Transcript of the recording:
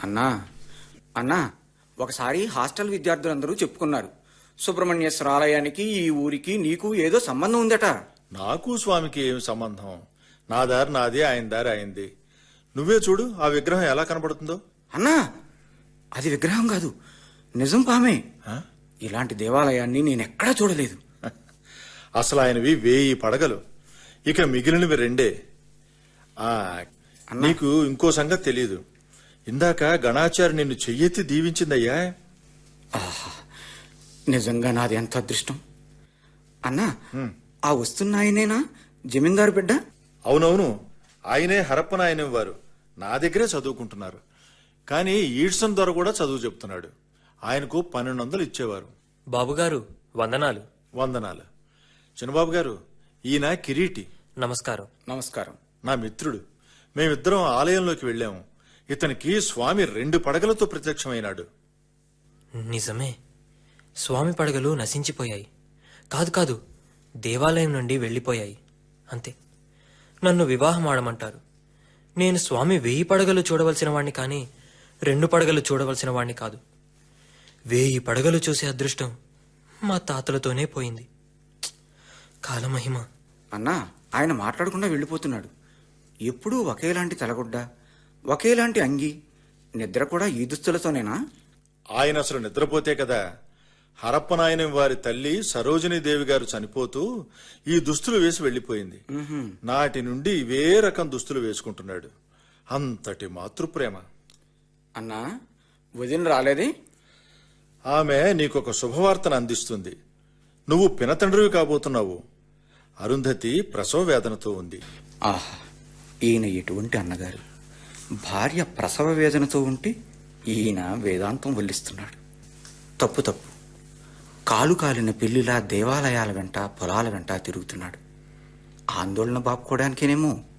అన్నా అన్నా ఒకసారి హాస్టల్ విద్యార్థులందరూ చెప్పుకున్నారు సుబ్రహ్మణ్యేశ్వర ఆలయానికి ఈ ఊరికి నీకు ఏదో సంబంధం ఉందట నాకు స్వామికి ఏమి సంబంధం నా దారి నాది ఆయన దారి అయింది నువ్వే చూడు ఆ విగ్రహం ఎలా కనబడుతుందో అన్నా అది విగ్రహం కాదు నిజం పామే ఆ? ఇలాంటి దేవాలయాన్ని నేనెక్కడా చూడలేదు అసలు ఆయనవి వేయి పడగలు ఇక మిగిలినవి రెండే ఆ నీకు ఇంకో సంగతి తెలియదు ఇందాక గణాచారి నిన్ను చెయ్యెత్తి దీవించిందయ్యా నిజంగా నాది ఎంత అదృష్టం అన్నా ఆ వస్తున్న ఆయనేనా జమీందారు బిడ్డ అవునవును ఆయనే హరప్పనాయనం వారు నా దగ్గరే చదువుకుంటున్నారు కానీ ఈడ్సన్ దొర కూడా చదువు చెప్తున్నాడు ఆయనకు పన్నెండు వందలు ఇచ్చేవారు బాబుగారు వందనాలు వందనాలు చిన్నబాబు గారు ఈయన కిరీటి నమస్కారం నమస్కారం నా మిత్రుడు మేమిద్దరం ఆలయంలోకి వెళ్ళాము ఇతనికి స్వామి రెండు పడగలతో ప్రత్యక్షమైనాడు నిజమే స్వామి పడగలు నశించిపోయాయి కాదు కాదు దేవాలయం నుండి వెళ్ళిపోయాయి అంతే నన్ను వివాహం ఆడమంటారు నేను స్వామి వెయ్యి పడగలు చూడవలసిన వాణ్ణి కానీ రెండు పడగలు చూడవలసిన వాణ్ణి కాదు వెయ్యి పడగలు చూసే అదృష్టం మా తాతలతోనే పోయింది ఛ్! కాలమహిమ అన్నా ఆయన మాట్లాడకుండా వెళ్ళిపోతున్నాడు ఎప్పుడూ ఒకేలాంటి తలగుడ్డ ఒకేలాంటి అంగి నిద్ర కూడా ఈ దుస్తులతోనేనా ఆయన అసలు నిద్రపోతే కదా హరప్పనాయనం వారి తల్లి సరోజినీదేవి గారు చనిపోతూ ఈ దుస్తులు వేసి వెళ్లిపోయింది నాటి నుండి ఇవే రకం దుస్తులు వేసుకుంటున్నాడు అంతటి మాతృప్రేమ అన్నా వదిన రాలేదే ఆమె నీకొక శుభవార్తను అందిస్తుంది నువ్వు పినతండ్రివి కాబోతున్నావు అరుంధతి ప్రసవ వేదనతో ఉంది ఆహా ఈయన ఎటువంటి అన్నగారు భార్య ప్రసవ వేదనతో ఉంటే ఈయన వేదాంతం వల్లిస్తున్నాడు తప్పు తప్పు కాలు కాలిన పిల్లిలా దేవాలయాల వెంట పొలాల వెంట తిరుగుతున్నాడు ఆందోళన బాపుకోవడానికేనేమో